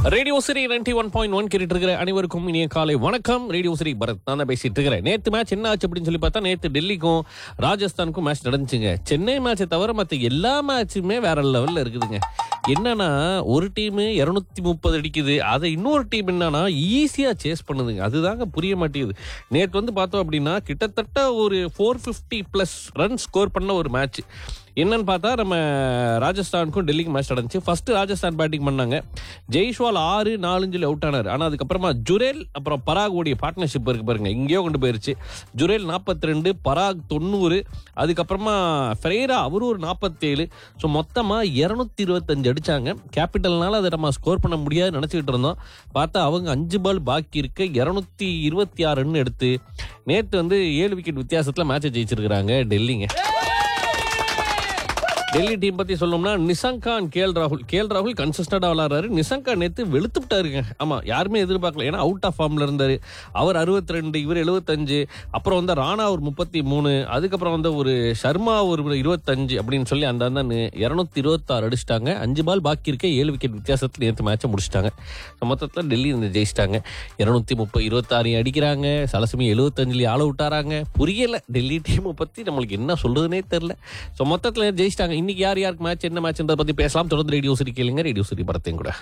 Radio Siri ninety one point one கேட்டுட்டு இருக்கிற அனைவருக்கும் இனிய காலை வணக்கம் ரேடியோ சிரி பரத் நான் தான் பேசிட்டு இருக்கிறேன் நேத்து மேட்ச் என்ன ஆச்சு அப்படின்னு சொல்லி பார்த்தா நேத்து டெல்லிக்கும் ராஜஸ்தானுக்கும் மேட்ச் நடந்துச்சுங்க சென்னை மேட்சை தவிர மற்ற எல்லா மேட்சுமே வேற லெவல்ல இருக்குதுங்க என்னன்னா ஒரு டீம் இருநூத்தி முப்பது அடிக்குது அதை இன்னொரு டீம் என்னன்னா ஈஸியா சேஸ் பண்ணுதுங்க அதுதாங்க புரிய மாட்டேங்குது நேற்று வந்து பார்த்தோம் அப்படின்னா கிட்டத்தட்ட ஒரு four fifty plus run score பண்ண ஒரு மேட்ச் என்னன்னு பார்த்தா நம்ம ராஜஸ்தானுக்கும் டெல்லிக்கு மேட்ச் நடந்துச்சு ஃபர்ஸ்ட் ராஜஸ்தான் பேட்டிங் பண்ணாங்க ஜெய்ஷ்வால் ஆறு நாலஞ்சுல அவுட் ஆனார் ஆனால் அதுக்கப்புறமா ஜுரேல் அப்புறம் பராக் ஓடிய பார்ட்னர்ஷிப் இருக்கு பாருங்க இங்கேயோ கொண்டு போயிருச்சு ஜுரேல் நாற்பத்தி ரெண்டு பராக் தொண்ணூறு அதுக்கப்புறமா ஃபெரேரா அவரும் ஒரு நாற்பத்தேழு ஸோ மொத்தமாக இரநூத்தி இருபத்தஞ்சு அடிச்சாங்க கேபிட்டல்னால அதை நம்ம ஸ்கோர் பண்ண முடியாது நினச்சிக்கிட்டு இருந்தோம் பார்த்தா அவங்க அஞ்சு பால் பாக்கி இருக்க இரநூத்தி இருபத்தி ஆறு ரன் எடுத்து நேற்று வந்து ஏழு விக்கெட் வித்தியாசத்தில் மேட்சை ஜெயிச்சிருக்கிறாங்க டெல்லிங்க டெல்லி டீம் பத்தி சொல்லணும்னா நிசங்கான் கேஎல் ராகுல் கேஎல் ராகுல் கன்சிஸ்டண்டா விளாடுறாரு நிசங்கா நேத்து வெளுத்து விட்டாருங்க ஆமா யாருமே எதிர்பார்க்கல ஏன்னா அவுட் ஆஃப் ஃபார்ம்ல இருந்தாரு அவர் 62 ரெண்டு இவர் 75 அப்புறம் வந்து ராணா ஒரு முப்பத்தி மூணு அதுக்கப்புறம் வந்து ஒரு சர்மா ஒரு இருபத்தஞ்சு அப்படின்னு சொல்லி அந்த அந்த இருநூத்தி இருபத்தாறு அடிச்சிட்டாங்க அஞ்சு பால் பாக்கி இருக்க ஏழு விக்கெட் வித்தியாசத்தில் நேற்று மேட்சை முடிச்சிட்டாங்க மொத்தத்தில் டெல்லி இந்த ஜெயிச்சிட்டாங்க இருநூத்தி முப்பது இருபத்தாறு அடிக்கிறாங்க சலசமி எழுபத்தஞ்சுல ஆள விட்டாராங்க புரியல டெல்லி டீமை பத்தி நம்மளுக்கு என்ன சொல்றதுனே தெரியல ஸோ மொத்தத்தில் ஜெயிச்சிட்டாங்க இன்னைக்கு யார் யாருக்கு மேட்ச் என்ன மேட்ச்ன்றத பத்தி பேசலாம் தொடர்ந்து ரேடியோ சிரி கேளுங்க ரேடியோ சிரி படத்தையும் கூட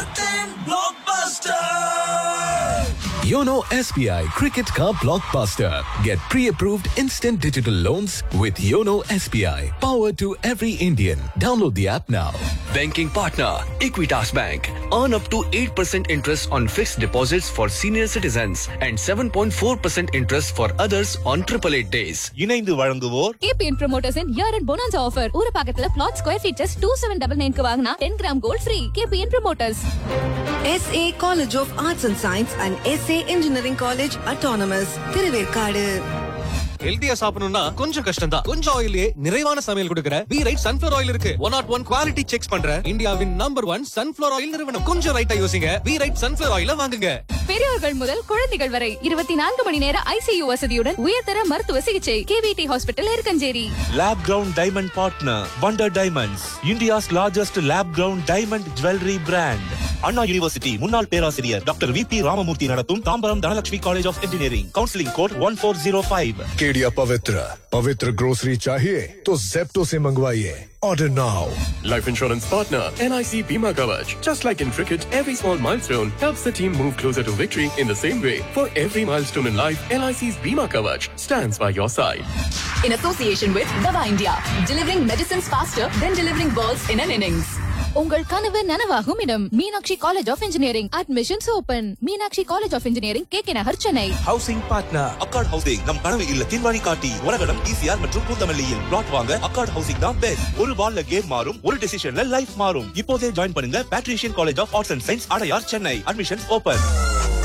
Yono SBI Cricket Car Blockbuster. Get pre-approved instant digital loans with Yono SBI. Power to every Indian. Download the app now. Banking partner Equitas Bank. Earn up to 8% interest on fixed deposits for senior citizens and 7.4% interest for others on 888 days. இணைந்து வழங்குவோர் KBN promoters year and bonus offer ஒரு பக்கத்துல flat square feet just two seven double நைன்க்கு வாங்கினா ten gram gold free KBN promoters SA College of Arts and Science and SA Engineering College Autonomous திருவேற்காடு ஹெல்தியா சாப்பிடணும்னா கொஞ்சம் கஷ்டம் தான் கொஞ்சம் ஆயிலே நிறைவான சமையல் கொடுக்கிற பி ரைட் சன்ஃபிளவர் ஆயில் இருக்கு one nought one quality checks பண்ற இந்தியாவின் நம்பர் ஒன் சன்ஃபிளவர் ஆயில் நிறுவனம் கொஞ்சம் ரைட்டா யோசிங்க பி ரைட் சன்ஃபிளவர் ஆயில வாங்குங்க பெரியவர்கள் முதல் குழந்தைகள் வரை இருபத்தி நான்கு மணி நேர ஐசியு வசதியுடன் உயர்தர மருத்துவ சிகிச்சை KVD hospital Irukkanjeri lab grown diamond partner wonder diamonds India's largest lab grown diamond jewellery brand Anna university முன்னாள் பேராசிரியர் டாக்டர் வி பி ராமமூர்த்தி நடத்தும் Tambaram Dhanalakshmi college of engineering counselling code one four zero five केडिया पवित्र पवित्र ग्रोसरी चाहिए तो जेप्टो से मंगवाइए order now Life insurance partner NIC Bima Kavach. Just like in cricket, every small milestone helps the team move closer to victory in the same way. For every milestone in life, NIC's Bima Kavach stands by your side. in association with Dava India, delivering medicines faster than delivering balls in an innings. உங்கள் கனவு நனவாகும் இடம் Meenakshi college of engineering admissions open Meenakshi college of engineering K K Nagar Chennai housing partner Accord housing நம் கனவு இல்லத்தின் வழிகாட்டி உலகம் ECR மற்றும் கூத்தமல்லியில் பிளாட் வாங்க அக்கார்ட் ஹவுசிங் தான் பெஸ்ட் ஒரு பால்ல கேம் மாறும் ஒரு டெசிஷன்ல லைஃப் மாறும் இப்போதே ஜாயின் பண்ணுங்க Patrician college of arts and science Adyar Chennai admissions open